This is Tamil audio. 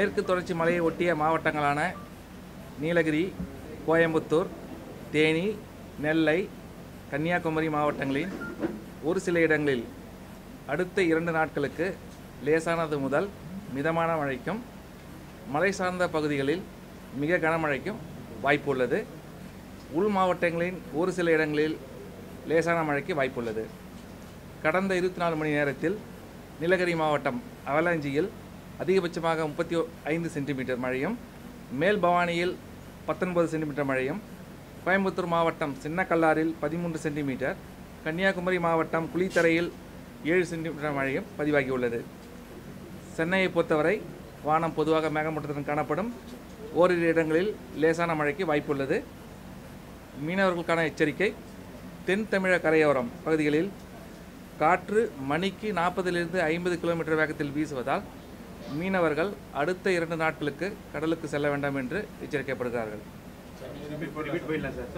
மேற்கு தொடர்ச்சி மலையை ஒட்டிய மாவட்டங்களான நீலகிரி கோயம்புத்தூர் தேனி நெல்லை கன்னியாகுமரி மாவட்டங்களின் ஒரு சில இடங்களில் அடுத்த இரண்டு நாட்களுக்கு லேசானது முதல் மிதமான மழைக்கும் மலை சார்ந்த பகுதிகளில் மிக கனமழைக்கும் வாய்ப்பு உள்ளது உள் மாவட்டங்களின் ஒரு சில இடங்களில் லேசான மழைக்கு வாய்ப்புள்ளது கடந்த இருபத்தி நாலு மணி நேரத்தில் நீலகிரி மாவட்டம் அவலாஞ்சியில் அதிகபட்சமாக முப்பத்தி ஐந்து சென்டிமீட்டர் மழையும் மேல் பவானியில் பத்தொன்பது சென்டிமீட்டர் மழையும் கோயம்புத்தூர் மாவட்டம் சின்னக்கல்லாரில் பதிமூன்று சென்டிமீட்டர் கன்னியாகுமரி மாவட்டம் குளித்தரையில் ஏழு சென்டிமீட்டர் மழையும் பதிவாகியுள்ளது சென்னையை பொறுத்தவரை வானம் பொதுவாக மேகமூட்டத்துடன் காணப்படும் ஓரிரு இடங்களில் லேசான மழைக்கு வாய்ப்புள்ளது மீனவர்களுக்கான எச்சரிக்கை தென் தமிழக கரையோரம் பகுதிகளில் காற்று மணிக்கு நாற்பதிலிருந்து ஐம்பது கிலோமீட்டர் வேகத்தில் வீசுவதால் மீனவர்கள் அடுத்த இரண்டு நாட்களுக்கு கடலுக்கு செல்ல வேண்டாம் என்று எச்சரிக்கப்படுகிறார்கள் ரிப்பீட் போயிடலாம் சார்